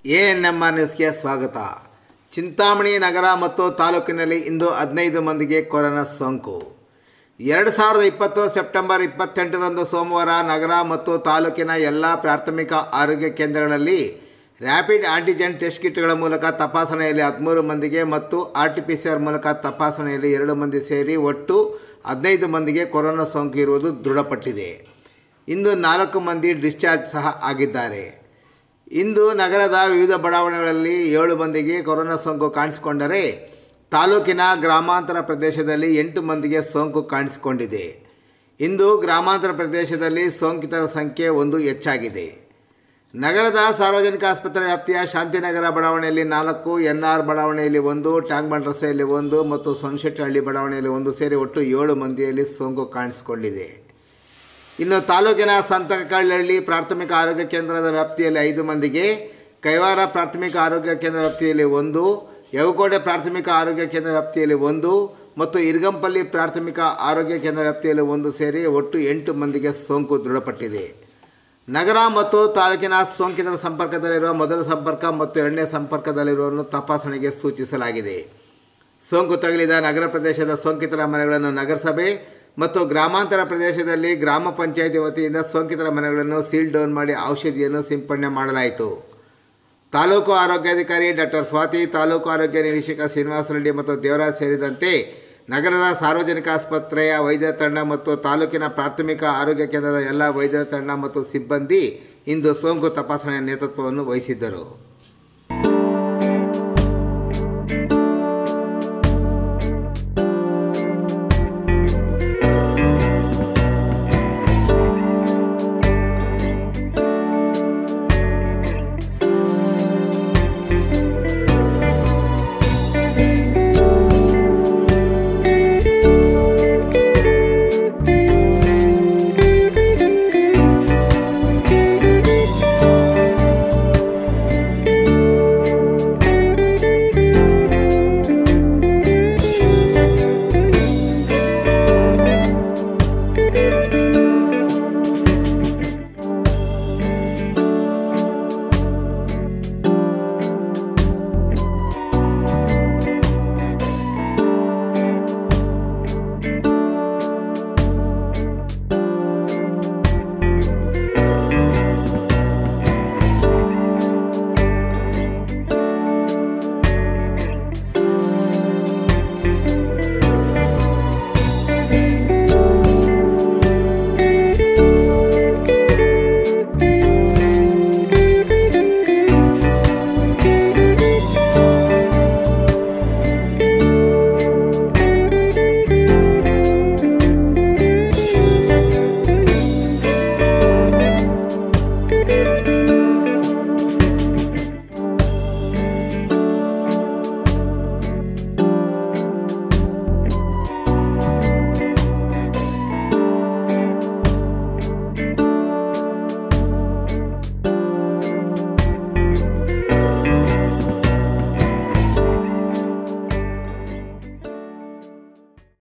A N M R ನ್ಯೂಸ್ಗೆ ಸ್ವಾಗತ ಚಿಂತಾಮಣಿ ನಗರ ಮತ್ತು ತಾಲೂಕಿನಲ್ಲಿ ಇಂದು ಹದಿನೈದು ಮಂದಿಗೆ ಕೊರೋನಾ ಸೋಂಕು ಎರಡು ಸಾವಿರದ ಇಪ್ಪತ್ತು ಸೆಪ್ಟೆಂಬರ್ ಇಪ್ಪತ್ತೆಂಟರಂದು ಸೋಮವಾರ ನಗರ ಮತ್ತು ತಾಲೂಕಿನ ಎಲ್ಲ ಪ್ರಾಥಮಿಕ ಆರೋಗ್ಯ ಕೇಂದ್ರಗಳಲ್ಲಿ ರ್ಯಾಪಿಡ್ ಆಂಟಿಜೆನ್ ಟೆಸ್ಟ್ ಕಿಟ್ಗಳ ಮೂಲಕ ತಪಾಸಣೆಯಲ್ಲಿ ಹದಿಮೂರು ಮಂದಿಗೆ ಮತ್ತು R T P C R ಮೂಲಕ ತಪಾಸಣೆಯಲ್ಲಿ ಎರಡು ಮಂದಿ ಸೇರಿ ಒಟ್ಟು ಹದಿನೈದು ಮಂದಿಗೆ ಕೊರೋನಾ ಸೋಂಕು ಇರುವುದು ದೃಢಪಟ್ಟಿದೆ ಇಂದು ನಾಲ್ಕು ಮಂದಿ ಡಿಸ್ಚಾರ್ಜ್ ಸಹ ಆಗಿದ್ದಾರೆ ಇಂದು ನಗರದ ವಿವಿಧ ಬಡಾವಣೆಗಳಲ್ಲಿ ಏಳು ಮಂದಿಗೆ ಕೊರೋನಾ ಸೋಂಕು ಕಾಣಿಸಿಕೊಂಡರೆ ತಾಲೂಕಿನ ಗ್ರಾಮಾಂತರ ಪ್ರದೇಶದಲ್ಲಿ ಎಂಟು ಮಂದಿಗೆ ಸೋಂಕು ಕಾಣಿಸಿಕೊಂಡಿದೆ ಇಂದು ಗ್ರಾಮಾಂತರ ಪ್ರದೇಶದಲ್ಲಿ ಸೋಂಕಿತರ ಸಂಖ್ಯೆ ಒಂದು ಹೆಚ್ಚಾಗಿದೆ ನಗರದ ಸಾರ್ವಜನಿಕ ಆಸ್ಪತ್ರೆ ವ್ಯಾಪ್ತಿಯ ಶಾಂತಿನಗರ ಬಡಾವಣೆಯಲ್ಲಿ ನಾಲ್ಕು ಎನ್ ಆರ್ ಬಡಾವಣೆಯಲ್ಲಿ ಒಂದು ಟ್ಯಾಂಕ್ಬಂಡ್ ರಸ್ತೆಯಲ್ಲಿ ಒಂದು ಮತ್ತು ಸೊನ್ಶೆಟ್ಟಹಳ್ಳಿ ಬಡಾವಣೆಯಲ್ಲಿ ಒಂದು ಸೇರಿ ಒಟ್ಟು ಏಳು ಮಂದಿಯಲ್ಲಿ ಸೋಂಕು ಕಾಣಿಸಿಕೊಂಡಿದೆ ಇನ್ನು ತಾಲೂಕಿನ ಸಂತಕಳ್ಳಹಳ್ಳಿ ಪ್ರಾಥಮಿಕ ಆರೋಗ್ಯ ಕೇಂದ್ರದ ವ್ಯಾಪ್ತಿಯಲ್ಲಿ ಐದು ಮಂದಿಗೆ ಕೈವಾರ ಪ್ರಾಥಮಿಕ ಆರೋಗ್ಯ ಕೇಂದ್ರ ವ್ಯಾಪ್ತಿಯಲ್ಲಿ ಒಂದು ಯವಕೋಟೆ ಪ್ರಾಥಮಿಕ ಆರೋಗ್ಯ ಕೇಂದ್ರ ವ್ಯಾಪ್ತಿಯಲ್ಲಿ ಒಂದು ಮತ್ತು ಇರ್ಗಂಪಲ್ಲಿ ಪ್ರಾಥಮಿಕ ಆರೋಗ್ಯ ಕೇಂದ್ರ ವ್ಯಾಪ್ತಿಯಲ್ಲಿ ಒಂದು ಸೇರಿ ಒಟ್ಟು ಎಂಟು ಮಂದಿಗೆ ಸೋಂಕು ದೃಢಪಟ್ಟಿದೆ ನಗರ ಮತ್ತು ತಾಲೂಕಿನ ಸೋಂಕಿತರ ಸಂಪರ್ಕದಲ್ಲಿರುವ ಮೊದಲ ಸಂಪರ್ಕ ಮತ್ತು ಎರಡನೇ ಸಂಪರ್ಕದಲ್ಲಿರುವವರನ್ನು ತಪಾಸಣೆಗೆ ಸೂಚಿಸಲಾಗಿದೆ ಸೋಂಕು ತಗುಲಿದ ನಗರ ಪ್ರದೇಶದ ಸೋಂಕಿತರ ಮನೆಗಳನ್ನು ನಗರಸಭೆ ಮತ್ತು ಗ್ರಾಮಾಂತರ ಪ್ರದೇಶದಲ್ಲಿ ಗ್ರಾಮ ಪಂಚಾಯಿತಿ ವತಿಯಿಂದ ಸೋಂಕಿತರ ಮನೆಗಳನ್ನು ಸೀಲ್ ಡೌನ್ ಮಾಡಿ ಔಷಧಿಯನ್ನು ಸಿಂಪಡಣೆ ಮಾಡಲಾಯಿತು ತಾಲೂಕು ಆರೋಗ್ಯಾಧಿಕಾರಿ ಡಾಕ್ಟರ್ ಸ್ವಾತಿ ತಾಲೂಕು ಆರೋಗ್ಯ ನಿರೀಕ್ಷಕ ಶ್ರೀನಿವಾಸ ರೆಡ್ಡಿ ಮತ್ತು ದೇವರಾಜ್ ಸೇರಿದಂತೆ ನಗರದ ಸಾರ್ವಜನಿಕ ಆಸ್ಪತ್ರೆಯ ವೈದ್ಯರ ತಂಡ ಮತ್ತು ತಾಲೂಕಿನ ಪ್ರಾಥಮಿಕ ಆರೋಗ್ಯ ಕೇಂದ್ರದ ಎಲ್ಲ ವೈದ್ಯರ ತಂಡ ಮತ್ತು ಸಿಬ್ಬಂದಿ ಇಂದು ಸೋಂಕು ತಪಾಸಣೆಯ ನೇತೃತ್ವವನ್ನು ವಹಿಸಿದ್ದರು